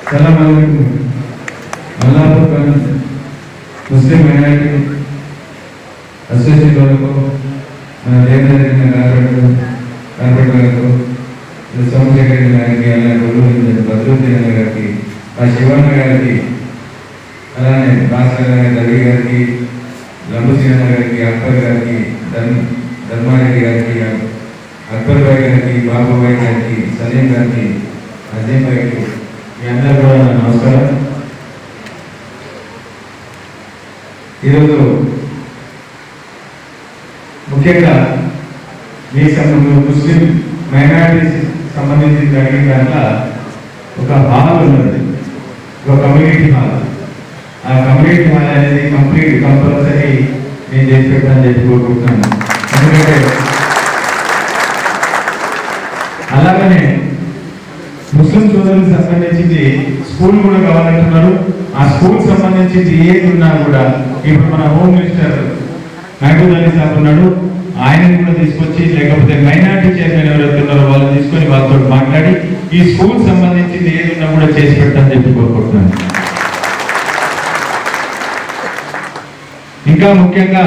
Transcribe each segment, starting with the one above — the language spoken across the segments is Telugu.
సలాం అలైకుం Allah Khan Muslim minority association వాళ్ళకు మన దేవేంద్ర కార్పొరేటర్ కార్పొరేటర్ గారికి సోమశేఖర్ గారికి అలాగే గొల్లూరు భద్రుద్దీన్ గారికి ఆ శివన్న గారికి అలానే భాస్కర్ గారి రవి గారికి లంబుసీన గారికి అక్బర్ గారికి ధర్మ ధర్మారెడ్డి గారికి అక్బర్ భాయ్ గారికి బాబుబాయ్ గారికి సలీం గారికి అజయ్ భాయ్కి మీ అందరూ కూడా నా నమస్కారం ఈరోజు ముఖ్యంగా మీ సంబంధం ముస్లిం మైనారిటీస్ సంబంధించి జరిగిన దాంట్లో ఒక హాల్ ఉన్నది ఒక కమ్యూనిటీ హాల్ ఆ కమ్యూనిటీ హాల్ అనేది కంప్లీట్ కంపల్సరీ నేను చేసి పెట్టాలని చెప్పి కోరుకుంటున్నాను ఎందుకంటే అలాగనే ముస్లిం సోదరులకు సంబంధించి స్కూల్ కూడా కావాలంటున్నారు ఆ స్కూల్ సంబంధించి ఏది ఉన్నా కూడా ఇప్పుడు మన హోమ్ మినిస్టర్ మహబూబ్ అలీ సాబ్ ఉన్నాడు ఆయనని కూడా తీసుకొచ్చి లేకపోతే మైనార్టీ చైర్మన్ ఎవరైతే ఉన్నారో వాళ్ళని తీసుకొని వాళ్ళతో మాట్లాడి ఈ స్కూల్ సంబంధించింది ఏది ఉన్నా కూడా చేసి పెట్టాలని చెప్పి కోరుకుంటున్నాను ఇంకా ముఖ్యంగా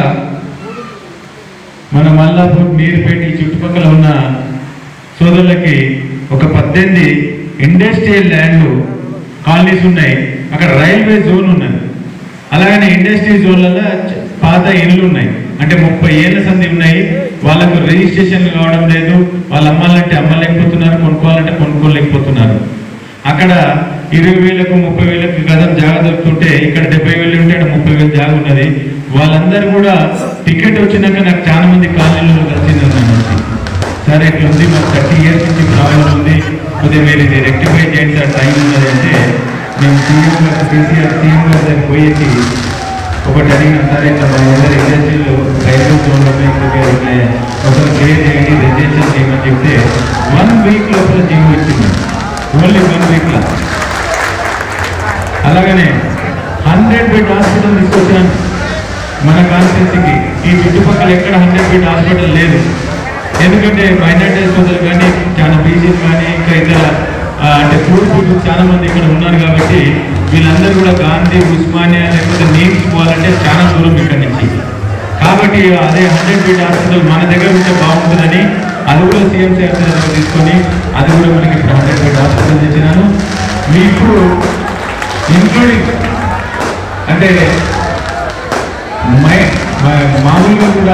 మన మల్లాపూర్ మీరుపేట ఈ చుట్టుపక్కల ఉన్న సోదరులకి ఒక పద్దెనిమిది ఇండస్ట్రియల్ ల్యాండ్లు కాలనీస్ ఉన్నాయి అక్కడ రైల్వే జోన్ ఉన్నది అలాగనే ఇండస్ట్రీ జోన్లలో చ- పాత ఇళ్ళు ఉన్నాయి అంటే ముప్పై ఏళ్ళ సంది ఉన్నాయి వాళ్ళకు రిజిస్ట్రేషన్ కావడం లేదు వాళ్ళు అమ్మాలంటే అమ్మలేకపోతున్నారు కొనుక్కోవాలంటే కొనుక్కోలేకపోతున్నారు అక్కడ ఇరవై వేలకు ముప్పై వేలకు గతం జాగా దొరుకుతుంటే ఇక్కడ డెబ్బై వేలు ఉంటే అక్కడ ముప్పై వేలు జాగా ఉన్నది వాళ్ళందరూ కూడా టికెట్ వచ్చినాక నాకు చాలా మంది కాలనీలో కలిసింది అన్నాను సార్ ఇట్లా ఉంది మాకు థర్టీ ఇయర్స్ నుంచి ప్రాబ్లం ఉంది కొద్దిగా మీరు ఇది రెక్టిఫై చేయండి సార్ టైం ఉన్నది అంటే మేము సీఎం గారు కేసీఆర్ సీఎం గారి దగ్గర పోయేసి ఒకటి అడిగిన సార్ ఇట్లా మా దగ్గర ఇండస్ట్రీలో రైల్వే జోన్లో కొద్దిగా ఇట్లా ఒకరు క్లియర్ చేయండి రిజిస్ట్రేషన్ చేయమని చెప్తే వన్ వీక్ లోపల జీవో ఇచ్చింది ఓన్లీ వన్ వీక్లో అలాగనే హండ్రెడ్ బెడ్ హాస్పిటల్ తీసుకొచ్చాను మన కాన్స్టిట్యూన్సీకి ఈ చుట్టుపక్కల ఎక్కడ హండ్రెడ్ బెడ్ హాస్పిటల్ లేదు ఎందుకంటే మైనార్టీ సోదరులు కానీ చాలా బీసీలు కానీ ఇంకా ఇతర ఆ, అంటే పూర్ పీపుల్ చాలా మంది ఇక్కడ ఉన్నారు కాబట్టి వీళ్ళందరూ కూడా గాంధీ ఉస్మానియా లేకపోతే నీమ్స్ పోవాలంటే చాలా దూరం ఇక్కడి నుంచి కాబట్టి అదే హండ్రెడ్ బెడ్ హాస్పిటల్ మన దగ్గర ఉంటే బాగుంటుందని అది కూడా సీఎం సార్ దగ్గర తీసుకొని అది కూడా మనకి ఇప్పుడు హండ్రెడ్ బెడ్ హాస్పిటల్ తెచ్చినాను మీ ఇప్పుడు ఇంక్లూడింగ్ అంటే మై మా- మామూలుగా కూడా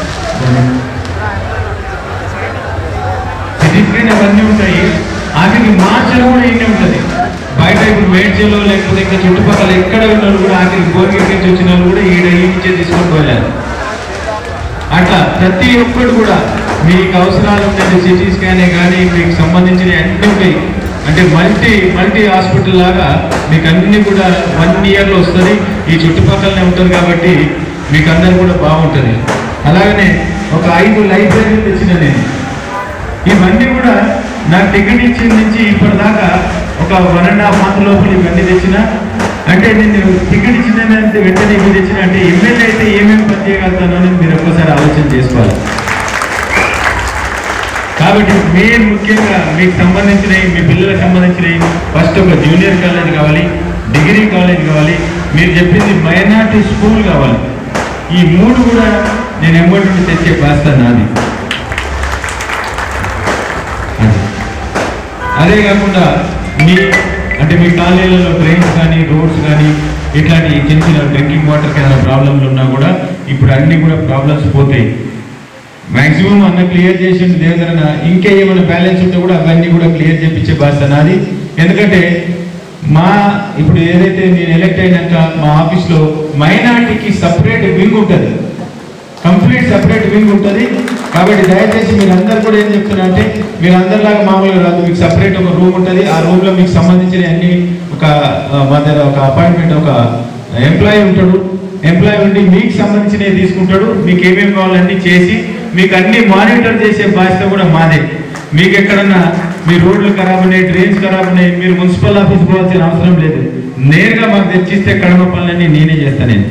సిటీ స్క్రీన్ అవన్నీ ఉంటాయి ఆఖరికి మార్చలు కూడా ఇన్నే ఉంటుంది బయట ఇప్పుడు మేడ్చలో లేకపోతే ఇంకా చుట్టుపక్కల ఎక్కడ ఉన్న వాళ్ళు కూడా ఆఖరికి గోర్గేట్ నుంచి వచ్చిన వాళ్ళు కూడా ఈడ ఈ నుంచే తీసుకొని పోయారు అట్లా ప్రతి ఒక్కరు కూడా మీకు అవసరాలు ఉండేది సిటీ స్కానే కానీ మీకు సంబంధించిన అన్ని ఉంటాయి అంటే మల్టీ మల్టీ హాస్పిటల్ లాగా మీకు అన్ని కూడా వన్ ఇయర్లో వస్తుంది ఈ చుట్టుపక్కలనే ఉంటుంది కాబట్టి మీకు అందరు కూడా బాగుంటుంది అలాగనే ఒక ఐదు లైబ్రరీలు తెచ్చిన నేను ఇవన్నీ కూడా నాకు టికెట్ ఇచ్చిన నుంచి ఇప్పటిదాకా ఒక వన్ అండ్ హాఫ్ మంత్ లోపల ఇవన్నీ తెచ్చిన అంటే నేను టికెట్ ఇచ్చిన అంటే వెంటనే ఇవి తెచ్చిన అంటే ఎమ్మెల్యే అయితే ఏమేమి పని చేయగలుగుతానో అని మీరు ఒక్కసారి ఆలోచన చేసుకోవాలి కాబట్టి మెయిన్ ముఖ్యంగా మీకు సంబంధించినవి మీ పిల్లలకు సంబంధించినవి ఫస్ట్ ఒక జూనియర్ కాలేజ్ కావాలి డిగ్రీ కాలేజ్ కావాలి మీరు చెప్పింది మైనార్టీ స్కూల్ కావాలి ఈ మూడు కూడా నేను ఎమ్మటి నుండి తెచ్చే బాధ్యత నాది అది. అదే కాకుండా మీ అంటే మీ కాలనీలలో డ్రైన్స్ కానీ రోడ్స్ కానీ ఇట్లాంటి చిన్న చిన్న డ్రింకింగ్ వాటర్కి ఏదైనా ప్రాబ్లమ్లు ఉన్నా కూడా ఇప్పుడు అన్ని కూడా ప్రాబ్లమ్స్ పోతాయి మాక్సిమం అన్న క్లియర్ చేసిండు దేవేంద్రన ఇంకా ఏమైనా బ్యాలెన్స్ ఉంటే కూడా అవన్నీ కూడా క్లియర్ చేపించే బాధ్యత నాది ఎందుకంటే మా ఇప్పుడు ఏదైతే నేను ఎలక్ట్ అయినాక మా ఆఫీస్లో మైనార్టీకి సపరేట్ వింగ్ ఉంటుంది కంప్లీట్ సపరేట్ వింగ్ ఉంటుంది కాబట్టి దయచేసి మీరు అందరు కూడా ఏం చెప్తున్నా అంటే మీరు అందరిలాగా మామూలుగా రాదు మీకు సపరేట్ ఒక రూమ్ ఉంటుంది ఆ రూమ్ లో మీకు సంబంధించిన అన్ని ఒక ఆ, మా దగ్గర ఒక అపాయింట్మెంట్ ఒక ఎంప్లాయీ ఉంటాడు ఎంప్లాయీ ఉండి మీకు సంబంధించినవి తీసుకుంటాడు మీకు ఏమేమి కావాలన్నీ చేసి మీకు అన్ని మానిటర్ చేసే బాధ్యత కూడా మాదే మీకు ఎక్కడన్నా మీ రోడ్లు ఖరాబ్ ఉన్నాయి డ్రైన్స్ ఖరాబ్ ఉన్నాయి మీరు మున్సిపల్ ఆఫీస్ పోవాల్సిన అవసరం లేదు నేరుగా మాకు తెచ్చిస్తే కడమ పనులన్నీ నేనే చేస్తాను నేను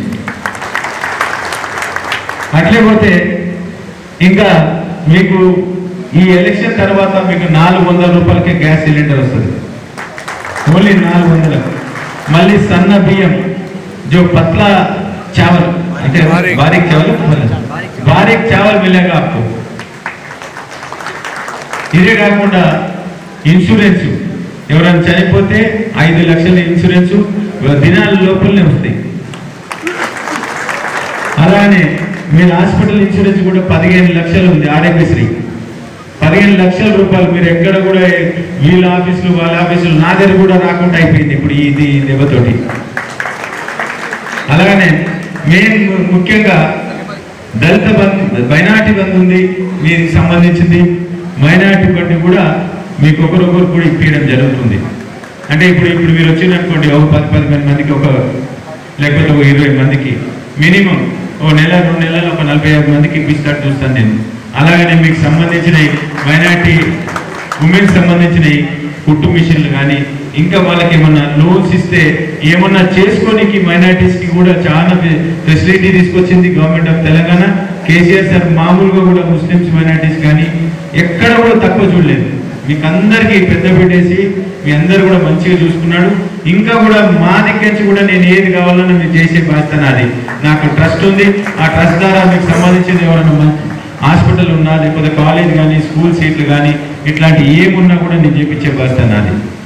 అట్లే పోతే ఇంకా మీకు ఈ ఎలక్షన్ తర్వాత మీకు నాలుగు వందల రూపాయలకే గ్యాస్ సిలిండర్ వస్తుంది ఓన్లీ నాలుగు వందల మళ్ళీ సన్న బియ్యం జో పత్ల చావల్ అంటే బారీక్. బారీక్ చావల్ బారీక్ చావల్ మిలేగా आपको ఇదే కాకుండా ఇన్సూరెన్స్ ఎవరైనా చనిపోతే ఐదు లక్షల ఇన్సూరెన్స్ దినాల లోపలనే వస్తాయి అలానే మీరు హాస్పిటల్ ఇన్సూరెన్స్ కూడా పదిహేను లక్షలు ఉంది ఆరోగ్యశ్రీ పదిహేను లక్షల రూపాయలు మీరు ఎక్కడ కూడా వీళ్ళ ఆఫీసులు వాళ్ళ ఆఫీసులు నా దగ్గర కూడా రాకుండా అయిపోయింది ఇప్పుడు ఇది ఈ దెబ్బతోటి అలాగనే మెయిన్ ముఖ్యంగా దళిత బంధు మైనార్టీ బంధు ఉంది దీనికి సంబంధించింది మైనార్టీ బండి కూడా మీకు ఒకరొకరు కూడా ఇప్పించడం జరుగుతుంది అంటే ఇప్పుడు ఇప్పుడు మీరు వచ్చిందనుకోండి ఒక పది పదిహేను మందికి ఒక లేకపోతే ఒక ఇరవై మందికి మినిమం ఓ నెల రెండు నెలలు ఒక నలభై యాభై మందికి ఇప్పిస్తాడు చూస్తాను నేను అలాగనే మీకు సంబంధించిన మైనార్టీ ఉమెన్ సంబంధించిన కుట్టు మిషన్లు కానీ ఇంకా వాళ్ళకి ఏమన్నా లోన్స్ ఇస్తే ఏమన్నా చేసుకోనికి మైనార్టీస్ కి కూడా చాలా ఫెసిలిటీ తీసుకొచ్చింది government of Telangana KCR sir మామూలుగా కూడా ముస్లిమ్స్ మైనార్టీస్ కానీ ఎక్కడ కూడా తక్కువ చూడలేదు మీకు అందరికీ పెద్ద పెట్టేసి మీ అందరు కూడా మంచిగా చూసుకున్నాడు ఇంకా కూడా మా దగ్గర నుంచి కూడా నేను ఏది కావాలన్నా మీరు చేసే బాధ్యత నాది నాకు ట్రస్ట్ ఉంది ఆ ట్రస్ట్ ద్వారా మీకు సంబంధించింది ఎవరైనా మంచి హాస్పిటల్ ఉన్నా లేకపోతే కాలేజ్ కానీ స్కూల్ సీట్లు కానీ ఇట్లాంటి ఏమున్నా కూడా నేను చేపించే బాధ్యత నాది